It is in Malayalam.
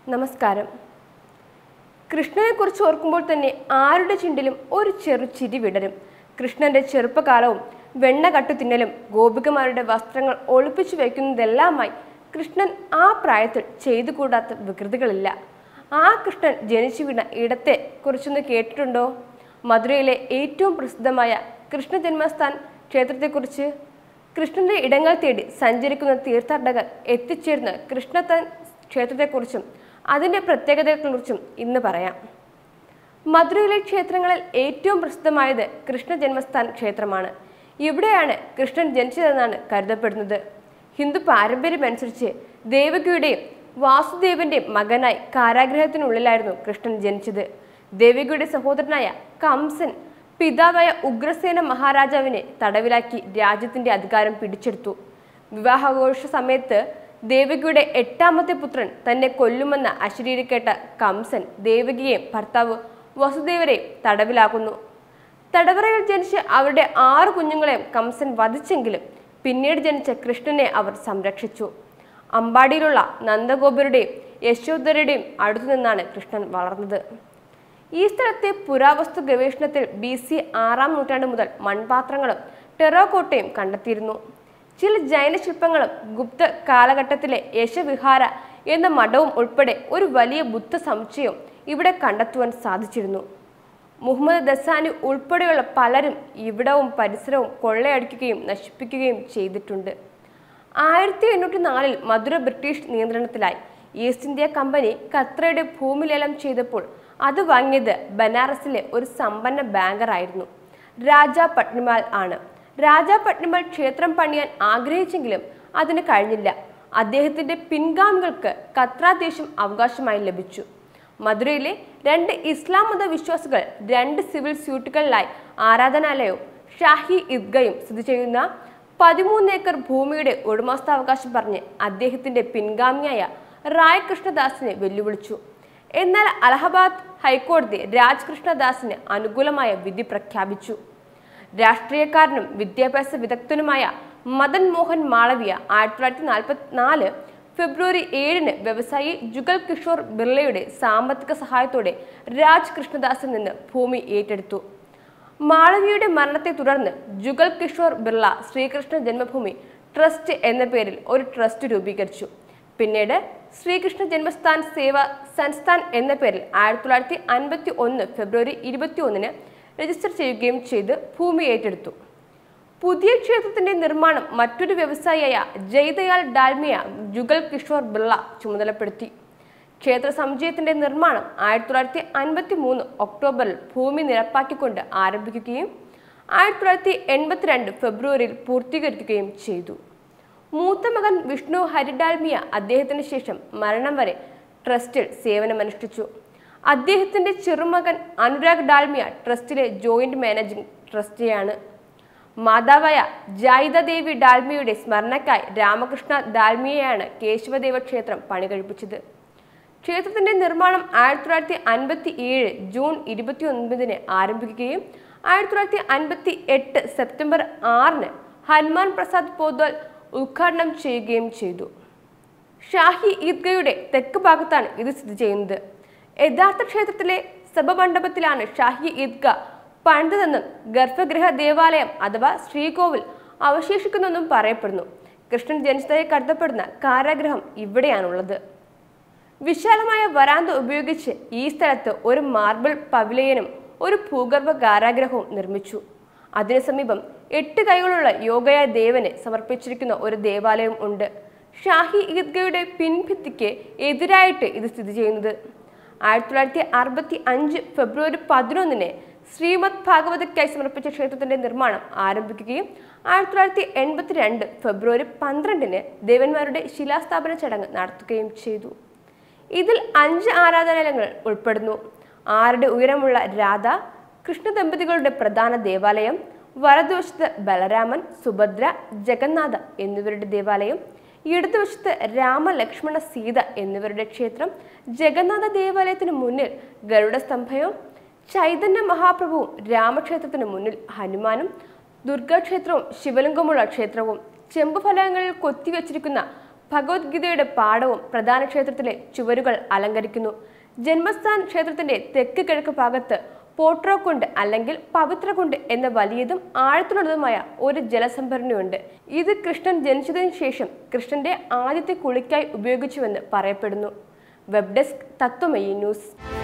നമസ്കാരം കൃഷ്ണനെക്കുറിച്ച് ഓർക്കുമ്പോൾ തന്നെ ആരുടെ ചുണ്ടിലും ഒരു ചെറു ചിരി വിടരും കൃഷ്ണന്റെ ചെറുപ്പകാലവും വെണ്ണ കട്ടു തിന്നലും ഗോപികമാരുടെ വസ്ത്രങ്ങൾ ഒളിപ്പിച്ചു വയ്ക്കുന്നതെല്ലാമായി കൃഷ്ണൻ ആ പ്രായത്തിൽ ചെയ്തു കൂടാത്ത വികൃതികളില്ല ആ കൃഷ്ണൻ ജനിച്ചു വീണ ഇടത്തെ കുറിച്ചൊന്ന് കേട്ടിട്ടുണ്ടോ മധുരയിലെ ഏറ്റവും പ്രസിദ്ധമായ കൃഷ്ണ ജന്മസ്ഥാൻ ക്ഷേത്രത്തെക്കുറിച്ച് കൃഷ്ണന്റെ ഇടങ്ങൾ തേടി സഞ്ചരിക്കുന്ന തീർത്ഥാടകർ എത്തിച്ചേർന്ന കൃഷ്ണത്തൻ ക്ഷേത്രത്തെക്കുറിച്ചും അതിൻ്റെ പ്രത്യേകതകളെക്കുറിച്ചും ഇന്ന് പറയാം മധുരയിലെ ക്ഷേത്രങ്ങളിൽ ഏറ്റവും പ്രസിദ്ധമായത് കൃഷ്ണ ജന്മസ്ഥാൻ ക്ഷേത്രമാണ് ഇവിടെയാണ് കൃഷ്ണൻ ജനിച്ചതെന്നാണ് കരുതപ്പെടുന്നത് ഹിന്ദു പാരമ്പര്യമനുസരിച്ച് ദേവകിയുടെയും വാസുദേവന്റെയും മകനായി കാരാഗ്രഹത്തിനുള്ളിലായിരുന്നു കൃഷ്ണൻ ജനിച്ചത് ദേവകിയുടെ സഹോദരനായ കംസൻ പിതാവായ ഉഗ്രസേന മഹാരാജാവിനെ തടവിലാക്കി രാജ്യത്തിന്റെ അധികാരം പിടിച്ചെടുത്തു വിവാഹാഘോഷ സമയത്ത് ദേവകിയുടെ എട്ടാമത്തെ പുത്രൻ തന്നെ കൊല്ലുമെന്ന അശരീരി കേട്ട കംസൻ ദേവകിയെയും ഭർത്താവ് വസുദേവരെയും തടവിലാക്കുന്നു തടവറയിൽ ജനിച്ച് അവരുടെ ആറ് കുഞ്ഞുങ്ങളെയും കംസൻ വധിച്ചെങ്കിലും പിന്നീട് ജനിച്ച കൃഷ്ണനെ അവർ സംരക്ഷിച്ചു അമ്പാടിയിലുള്ള നന്ദഗോപരുടെയും യശോധരയുടെയും അടുത്തു നിന്നാണ് കൃഷ്ണൻ വളർന്നത് ഈ സ്ഥലത്തെ പുരാവസ്തു ഗവേഷണത്തിൽ ബി സി ആറാം നൂറ്റാണ്ട് മുതൽ മൺപാത്രങ്ങളും ടെറോക്കോട്ടയും കണ്ടെത്തിയിരുന്നു ചില ജൈന ശില്പങ്ങളും ഗുപ്ത കാലഘട്ടത്തിലെ യശവിഹാര എന്ന മഠവും ഉൾപ്പെടെ ഒരു വലിയ ബുദ്ധ സമുച്ചയവും ഇവിടെ കണ്ടെത്തുവാൻ സാധിച്ചിരുന്നു മുഹമ്മദ് ദസാനി ഉൾപ്പെടെയുള്ള പലരും ഇവിടവും പരിസരവും കൊള്ളയടിക്കുകയും നശിപ്പിക്കുകയും ചെയ്തിട്ടുണ്ട് ആയിരത്തി എണ്ണൂറ്റി നാലിൽ മധുര ബ്രിട്ടീഷ് നിയന്ത്രണത്തിലായി ഈസ്റ്റ് ഇന്ത്യ കമ്പനി ഖത്രയുടെ ഭൂമി ലേലം ചെയ്തപ്പോൾ അത് വാങ്ങിയത് ബനാറസിലെ ഒരു സമ്പന്ന ബാങ്കറായിരുന്നു രാജ പട്നിമാൽ ആണ് രാജ പട്നിമാൽ ക്ഷേത്രം പണിയാൻ ആഗ്രഹിച്ചെങ്കിലും അതിന് കഴിഞ്ഞില്ല അദ്ദേഹത്തിന്റെ പിൻഗാമികൾക്ക് ഖത്ര ദേശം അവകാശമായി ലഭിച്ചു മധുരയിലെ രണ്ട് ഇസ്ലാം മത വിശ്വാസികൾ രണ്ട് സിവിൽ സ്യൂട്ടുകളിലായി ആരാധനാലയവും ഷാഹി ഈദ്ഗയും സ്ഥിതി ചെയ്യുന്ന പതിമൂന്ന് ഏക്കർ ഭൂമിയുടെ ഉടമസ്ഥാവകാശം പറഞ്ഞ് അദ്ദേഹത്തിന്റെ പിൻഗാമിയായ റായ് കൃഷ്ണദാസിനെ വെല്ലുവിളിച്ചു എന്നാൽ അലഹബാദ് ഹൈക്കോടതി രാജ് കൃഷ്ണദാസിന് അനുകൂലമായ വിധി പ്രഖ്യാപിച്ചു രാഷ്ട്രീയക്കാരനും വിദ്യാഭ്യാസ വിദഗ്ധനുമായ മദൻ മോഹൻ മാളവിയ ആയിരത്തി തൊള്ളായിരത്തി നാൽപ്പത്തിനാല് ഫെബ്രുവരി ഏഴിന് വ്യവസായി ജുഗൽ കിഷോർ ബിർളയുടെ സാമ്പത്തിക സഹായത്തോടെ രാജ് കൃഷ്ണദാസിൽ നിന്ന് ഭൂമി ഏറ്റെടുത്തു മാളവിയുടെ മരണത്തെ തുടർന്ന് ജുഗൽ കിഷോർ ബിർള ശ്രീകൃഷ്ണ ജന്മഭൂമി ട്രസ്റ്റ് എന്ന പേരിൽ ഒരു ട്രസ്റ്റ് രൂപീകരിച്ചു പിന്നീട് ശ്രീകൃഷ്ണ ജന്മസ്ഥാൻ സേവ സംസ്ഥാൻ എന്ന പേരിൽ ആയിരത്തി തൊള്ളായിരത്തി അൻപത്തി ഒന്ന് ഫെബ്രുവരി ഇരുപത്തി ഒന്നിന് രജിസ്റ്റർ ചെയ്യുകയും ചെയ്ത് ഭൂമി ഏറ്റെടുത്തു പുതിയ ക്ഷേത്രത്തിന്റെ നിർമ്മാണം മറ്റൊരു വ്യവസായിയായ ജയ്ദയാൽ ഡാൽമിയ ജുഗൽ കിഷോർ ബിർള ചുമതലപ്പെടുത്തി ക്ഷേത്ര സമുച്ചയത്തിന്റെ നിർമ്മാണം ആയിരത്തി തൊള്ളായിരത്തി അൻപത്തി മൂന്ന് ഒക്ടോബറിൽ ഭൂമി നിരപ്പാക്കിക്കൊണ്ട് ആരംഭിക്കുകയും ആയിരത്തി തൊള്ളായിരത്തി എൺപത്തിരണ്ട് ഫെബ്രുവരിയിൽ പൂർത്തീകരിക്കുകയും ചെയ്തു മൂത്ത മകൻ വിഷ്ണു ഹരിഡാൽമിയ അദ്ദേഹത്തിന് ശേഷം മരണം വരെ ട്രസ്റ്റിൽ സേവനമനുഷ്ഠിച്ചു അദ്ദേഹത്തിന്റെ ചെറുമകൻ അനുരാഗ് ഡാൽമിയ ട്രസ്റ്റിലെ ജോയിന്റ് മാനേജിംഗ് ട്രസ്റ്റിയാണ് മാതാവായ ജായിദ ദേവി ഡാൽമിയയുടെ സ്മരണയ്ക്കായി രാമകൃഷ്ണ ഡാൽമിയയാണ് കേശവദേവ ക്ഷേത്രം പണികഴിപ്പിച്ചത് ക്ഷേത്രത്തിന്റെ നിർമ്മാണം ആയിരത്തി തൊള്ളായിരത്തി അൻപത്തി ഏഴ് ജൂൺ ഇരുപത്തി ഒൻപതിന് ആരംഭിക്കുകയും ആയിരത്തി തൊള്ളായിരത്തി അൻപത്തി എട്ട് സെപ്റ്റംബർ ആറിന് ഹനുമാൻ പ്രസാദ് പോദ്വാൾ ഉദ്ഘാടനം ചെയ്യുകയും ചെയ്തു ഷാഹി ഈദ്ഗയുടെ തെക്ക് ഭാഗത്താണ് ഇത് സ്ഥിതി ചെയ്യുന്നത് യഥാർത്ഥ ക്ഷേത്രത്തിലെ സഭമണ്ഡപത്തിലാണ് ഷാഹി ഈദ്ഗ പണിതതെന്നും ഗർഭഗൃഹ ദേവാലയം അഥവാ ശ്രീകോവിൽ അവശേഷിക്കുന്നെന്നും പറയപ്പെടുന്നു കൃഷ്ണൻ ജനിച്ചതായി കരുതപ്പെടുന്ന കാരാഗ്രഹം ഇവിടെയാണുള്ളത് വിശാലമായ വരാന്ത ഉപയോഗിച്ച് ഈ സ്ഥലത്ത് ഒരു മാർബിൾ പവിലിയനും ഒരു ഭൂഗർഭ കാരാഗ്രഹവും നിർമ്മിച്ചു അതിനു സമീപം എട്ട് കൈകളുള്ള യോഗയ ദേവന് സമർപ്പിച്ചിരിക്കുന്ന ഒരു ദേവാലയം ഉണ്ട് ഷാഹി ഈദ്ഗയുടെ പിൻഭിത്തിക്ക് എതിരായിട്ട് ഇത് സ്ഥിതി ചെയ്യുന്നത് ആയിരത്തി തൊള്ളായിരത്തി അറുപത്തി അഞ്ച് ഫെബ്രുവരി പതിനൊന്നിന് ശ്രീമദ് ഭാഗവതയ്ക്കായി സമർപ്പിച്ച ക്ഷേത്രത്തിന്റെ നിർമ്മാണം ആരംഭിക്കുകയും ആയിരത്തി തൊള്ളായിരത്തി എൺപത്തിരണ്ട് ഫെബ്രുവരി പന്ത്രണ്ടിന് ദേവന്മാരുടെ ശിലാസ്ഥാപന ചടങ്ങ് നടത്തുകയും ചെയ്തു ഇതിൽ അഞ്ച് ആരാധനാലയങ്ങൾ ഉൾപ്പെടുന്നു ആറുടെ ഉയരമുള്ള രാധ കൃഷ്ണ ദമ്പതികളുടെ പ്രധാന ദേവാലയം വലതുവശത്ത് ബലരാമൻ സുഭദ്ര ജഗന്നാഥ എന്നിവരുടെ ദേവാലയം ഇടതുവശത്ത് രാമ ലക്ഷ്മണ സീത എന്നിവരുടെ ക്ഷേത്രം ജഗന്നാഥ ദേവാലയത്തിന് മുന്നിൽ ഗരുഡസ്തംഭവും ചൈതന്യ മഹാപ്രഭുവും രാമക്ഷേത്രത്തിന് മുന്നിൽ ഹനുമാനും ദുർഗാക്ഷേത്രവും ശിവലിംഗമുള്ള ക്ഷേത്രവും ചെമ്പുഫലകങ്ങളിൽ കൊത്തിവെച്ചിരിക്കുന്ന ഭഗവത്ഗീതയുടെ പാഠവും പ്രധാന ക്ഷേത്രത്തിലെ ചുവരുകൾ അലങ്കരിക്കുന്നു ജന്മസ്ഥാൻ ക്ഷേത്രത്തിന്റെ തെക്ക് കിഴക്ക് ഭാഗത്ത് പോട്രോക്കുണ്ട് അല്ലെങ്കിൽ പവിത്രകുണ്ട് എന്ന വലിയതും ആഴത്തിലുള്ളതുമായ ഒരു ജലസംഭരണിയുണ്ട് ഇത് കൃഷ്ണൻ ജനിച്ചതിന് ശേഷം കൃഷ്ണന്റെ ആദ്യത്തെ കുളിക്കായി ഉപയോഗിച്ചുവെന്ന് പറയപ്പെടുന്നു വെബ് ഡെസ്ക് തത്വമയി ന്യൂസ്